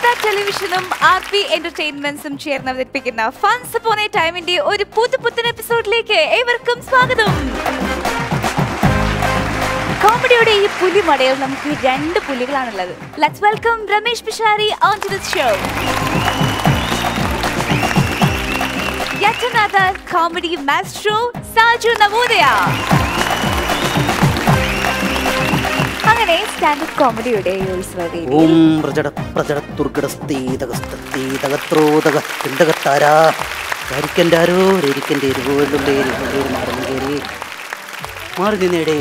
ജനതാ ടെലിവിഷനും R P എന്റർടൈൻമെന്റ്സും ചേർന്ന് അവതരിപ്പിക്കുന്ന ഫൺസ് പോണെ ടൈമിന്റെ ഒരു പുതുപുത്തൻ എപ്പിസോഡിലേക്ക് ഏവർക്കും സ്വാഗതം കോമഡിയുടെ ഈ പുലിമടയിൽ നമുക്ക് രണ്ട് പുലികളാണുള്ളത് let's welcome Ramesh Pishari on to this show Yet another comedy maestro, Saju Navodaya. അങ്ങനെ സ്റ്റാൻഡപ്പ് കോമഡിയുടെ ഉത്സവവേദി ഓം പ്രജട പ്രജട ദുർഘടസ്തീതകസ്തീതകസ്തീതകത്രോ തകത്തിണ്ടകത്താരാ കരിക്കൻ്റാരോ രരിക്കൻ്റെ എരിവോലുള്ളേ എരിവോലേ മാറുന്നേരി മാറി നിന്നേടേ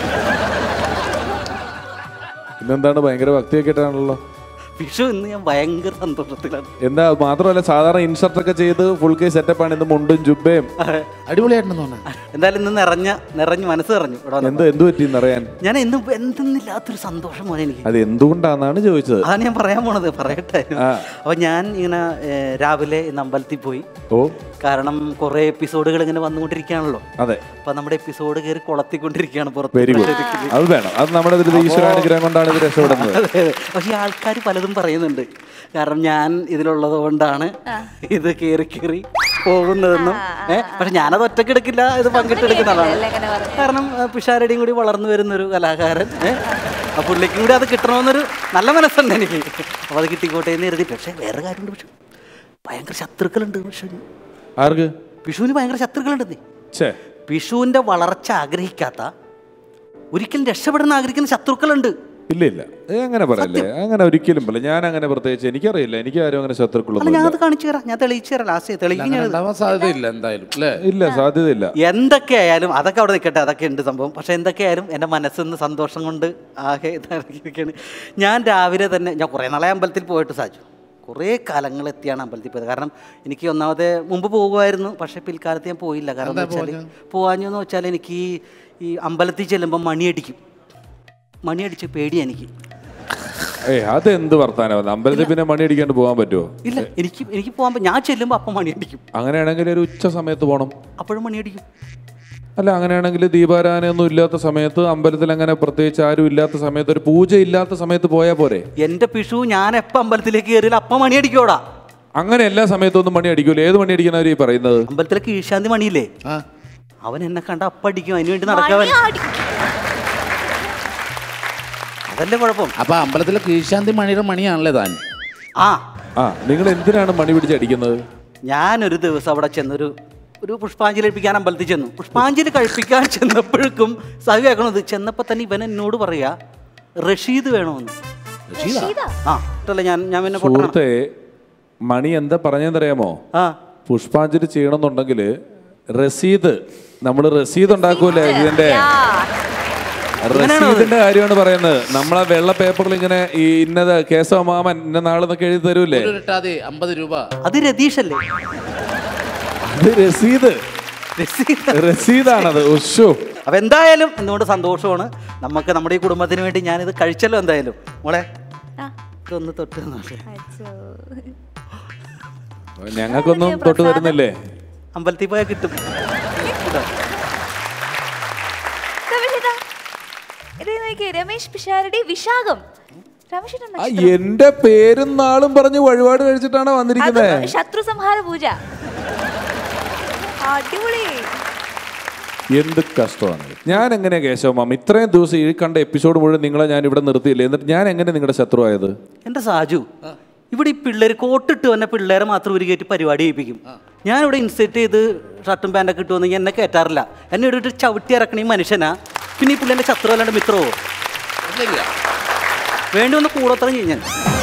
ഇന്നെന്താണ് ഭയങ്കര ഭക്തിയൊക്കെ ആയിട്ടാണല്ലോ വിഷു ഇന്ന് ഞാൻ ഭയങ്കര സന്തോഷത്തിലാണ് എന്താ മാത്രമല്ല സാധാരണ ഇൻഷർട്ട് ഒക്കെ ചെയ്ത് ഫുൾ കൈ സെറ്റപ്പ് ആണ് ഇന്ന് മുണ്ടും ജുബയും അടിപൊളിയായിട്ടുണ്ടെന്ന് തോന്നുന്നു എന്തായാലും ഇന്ന് നിറഞ്ഞ നിറഞ്ഞ് മനസ്സ് നിറഞ്ഞു ഇവിടെ എന്ത് വന്നപ്പോൾ. എന്ത് പറ്റിയെന്ന് അറിയാൻ ഞാൻ എന്നും എന്തെന്നില്ലാത്തൊരു സന്തോഷം പോലെ എനിക്ക് അത് എന്തുകൊണ്ടാന്നാണ് ചോദിച്ചത് അതാണ് ഞാൻ പറയാൻ പോണത് പറയട്ടെ ആ. അപ്പൊ ഞാൻ ഇങ്ങനെ ഏ, രാവിലെ ഇന്ന് അമ്പലത്തിൽ പോയി ഓ കാരണം കുറെ എപ്പിസോഡുകൾ ഇങ്ങനെ വന്നുകൊണ്ടിരിക്കുകയാണല്ലോ അതെ അപ്പൊ നമ്മുടെ എപ്പിസോഡ് കയറി കൊളത്തിക്കൊണ്ടിരിക്കുകയാണ് പുറത്ത് വെരി ഗുഡ് അത് വേണം അത് നമ്മുടെ ഇതിൽ ഈശ്വരാനുഗ്രഹം കൊണ്ടാണ് ഇത് രക്ഷപ്പെടുന്നത് അതെ, അതെ. പക്ഷെ ഈ ആൾക്കാർ പലതും പറയുന്നുണ്ട് കാരണം ഞാൻ ഇതിലുള്ളത് കൊണ്ടാണ് ഇത് കയറി കയറി പോകുന്നതെന്നും ഏഹ് പക്ഷെ ഞാനത് ഒറ്റയ്ക്ക് എടുക്കില്ല ഇത് പങ്കിട്ടെടുക്കുന്നതാണ് അല്ലേ ഇങ്ങനെ പറഞ്ഞത്? കാരണം ഏഹ്, പിഷാരടിയും കൂടി വളർന്നു വരുന്നൊരു കലാകാരൻ ഏഹ് ആ പുള്ളിക്കും കൂടി അത് കിട്ടണമെന്നൊരു നല്ല മനസ്സുണ്ട് എനിക്ക് അപ്പോൾ അത് കിട്ടിക്കോട്ടെ എന്ന് കരുതി പക്ഷേ വേറെ കാര്യമുണ്ട് പക്ഷെ ഭയങ്കര ശത്രുക്കളുണ്ട് പക്ഷെ ആർക്ക് വിഷുവിന് ഭയങ്കര ശത്രുക്കളുണ്ട് നീ ഛേ വിഷുവിൻ്റെ വളർച്ച ആഗ്രഹിക്കാത്ത ഒരിക്കലും രക്ഷപ്പെടുന്ന ആഗ്രഹിക്കുന്ന ശത്രുക്കളുണ്ട് ഇല്ല ഇല്ല ഏ, അങ്ങനെ പറയല്ലേ അങ്ങനെ ഒരിക്കലും പറയില്ല ഞാൻ അങ്ങനെ പ്രത്യേകിച്ച് എനിക്കറിയില്ല എനിക്ക് ആരും അങ്ങനെ അല്ല ശത്രുക്കളൊന്നും ഞാൻ ഇല്ല അത് കാണിച്ചു തരാം ഞാൻ തെളിയിച്ചു തരാം ലാസ്റ്റ് തെളിയിക്കും അങ്ങനെ ഞാൻ ഉണ്ടാവാൻ സാധ്യതയില്ല എന്തായാലും അല്ലേ ഇല്ല സാധ്യതയില്ല എന്തൊക്കെ ആയാലും അതൊക്കെ അവിടെ നിൽക്കട്ടെ അതൊക്കെ ഉണ്ട് സംഭവം പക്ഷെ എന്തൊക്കെയായാലും എൻ്റെ മനസ്സിൽ നിന്ന് സന്തോഷം കൊണ്ട് ആകെ ഇതായിരിക്കുകയാണ് ഞാൻ രാവിലെ തന്നെ ഞാൻ കുറേ നാളെ അമ്പലത്തിൽ പോയിട്ട് സാധിച്ചു കുറേ കാലങ്ങൾ എത്തിയാണ് അമ്പലത്തിൽ പോയത് കാരണം എനിക്ക് ഒന്നാമത് മുമ്പ് പോകുമായിരുന്നു പക്ഷേ പിൽക്കാലത്ത് ഞാൻ പോയില്ല കാരണം എന്താ വെച്ചാൽ പോകാഞ്ഞു എന്ന് വെച്ചാൽ എനിക്ക് ഈ ഈ അമ്പലത്തിൽ ചെല്ലുമ്പോൾ മണിയടിക്കും മണിയടിച്ച് പേടിയാണ് എനിക്ക് ഏയ് അതെന്ത് വർത്താനം അമ്പലത്തിൽ പിന്നെ മണി അടിക്കാണ്ട് പോകാൻ പറ്റുമോ ഇല്ല എനിക്ക് എനിക്ക് പോകാൻ പ- ഞാൻ ചെല്ലുമ്പോൾ അപ്പം മണിയടിക്കും അങ്ങനെയാണെങ്കിൽ ഒരു ഉച്ച സമയത്ത് പോകണം അപ്പോഴും മണിയടിക്കും അല്ല അങ്ങനെയാണെങ്കിൽ ദീപാരാധനയൊന്നും ഇല്ലാത്ത സമയത്ത് അമ്പലത്തിൽ അങ്ങനെ പ്രത്യേകിച്ച് ആരും ഇല്ലാത്ത സമയത്ത് ഒരു പൂജ ഇല്ലാത്ത സമയത്ത് പോയാൽ പോരെ എൻ്റെ പിഷു ഞാൻ എപ്പോൾ അമ്പലത്തിലേക്ക് കയറിയാൽ അപ്പം മണിയടിക്കോടാ അങ്ങനെ എല്ലാ സമയത്തും ഒന്നും മണി അടിക്കൂല ഏത് മണി അടിക്കുന്നവർ ഈ പറയുന്നത് അമ്പലത്തിലെ കീഴ്ശാന്തി മണിയില്ലേ ആ അവൻ എന്നെ കണ്ട അപ്പടിക്കും അതിന് വേണ്ടി നടക്കവൻ അതല്ലേ കുഴപ്പം അപ്പൊ അമ്പലത്തിലെ കീഴ്ശാന്തി മണിയുടെ മണിയാണല്ലേ താൻ ആ ആ നിങ്ങൾ എന്തിനാണ് മണി പിടിച്ച് അടിക്കുന്നത് ഞാനൊരു ദിവസം അവിടെ ചെന്നൊരു ഒരു പുഷ്പാഞ്ജലി കഴിപ്പിക്കാൻ അമ്പലത്തിൽ ചെന്നു പുഷ്പാഞ്ജലി കഴിപ്പിക്കാൻ ചെന്നപ്പോഴേക്കും സഹി കേൾക്കണത് ചെന്നപ്പോൾ തന്നെ ഇവൻ എന്നോട് പറയാ റഷീദ് വേണമെന്ന് ആ ഇട്ടല്ലേ ഞാൻ ഞാൻ പിന്നെ പൊട്ടണം സുഹൃത്തെ മണി എന്താ പറഞ്ഞെന്നറിയാമോ ആ പുഷ്പാഞ്ജലി ചെയ്യണമെന്നുണ്ടെങ്കിൽ റസീദ് നമ്മൾ റസീദ് ഉണ്ടാക്കൂലേ ഇതിന്റെ റസീദിന്റെ കാര്യമാണ് പറയുന്നത് നമ്മളെ വെള്ള പേപ്പറിൽ ഇങ്ങനെ ഈ ഇന്നത് കേശവ മാമൻ ഇന്ന നാളെന്നൊക്കെ എഴുതി തരൂലേ ഒരു ഇട്ടാതെ അമ്പത് രൂപ അത് രതീഷല്ലേ അത് റസീദ് രസീദ് റസീദാണത് ഉഷു അപ്പൊ എന്തായാലും എന്തുകൊണ്ട് സന്തോഷമാണ് നമുക്ക് നമ്മുടെ ഈ കുടുംബത്തിന് വേണ്ടി ഞാനിത് കഴിച്ചല്ലോ എന്തായാലും മോളെ ഇതൊന്ന് തൊട്ട് നോക്ക്. ഞങ്ങൾക്കൊന്നും തൊട്ട് തരുന്നില്ലേ അമ്പലത്തിൽ പോയാൽ കിട്ടും ഇതാ. രമേശ് പിഷാരടി വിശാഖം രമേശ് ആ എന്റെ പേരും നാളും പറഞ്ഞ് വഴിപാട് കഴിച്ചിട്ടാണ് വന്നിരിക്കുന്നത് ശത്രു സംഹാര പൂജ അടിപൊളി എന്ത് കഷ്ടമാണ് ഞാൻ എങ്ങനെയാ കേശവ മാമ ഇത്രയും ദിവസം ഈ കണ്ട എപ്പിസോഡ് മുഴുവൻ നിങ്ങളെ ഞാൻ ഇവിടെ നിർത്തിയില്ലേ എന്നിട്ട് ഞാൻ എങ്ങനെ നിങ്ങളുടെ ശത്രുവായത് എന്റെ സാജു ഇവിടെ ഈ പിള്ളേർ കോട്ടിട്ട് വന്ന പിള്ളേരെ മാത്രം ഒരു കയറ്റി പരിപാടി ചെയ്യിപ്പിക്കും ഞാൻ ഇവിടെ ഇൻസെറ്റ് ചെയ്ത് ഷർട്ടും പാൻറ്റൊക്കെ ഇട്ട് വന്നെങ്കിൽ എന്നെ കയറ്റാറില്ല എന്നെ ഇവിടെ ഇട്ട് ചവിട്ടി ഇറക്കണ ഈ മനുഷ്യനാ പിന്നെ ഈ പിള്ളേൻ്റെ ശത്രു അല്ലാണ്ട് മിത്രമോ ഇല്ല വേണ്ടി വന്ന് കൂടോത്രം ചെയ്യും ഞാൻ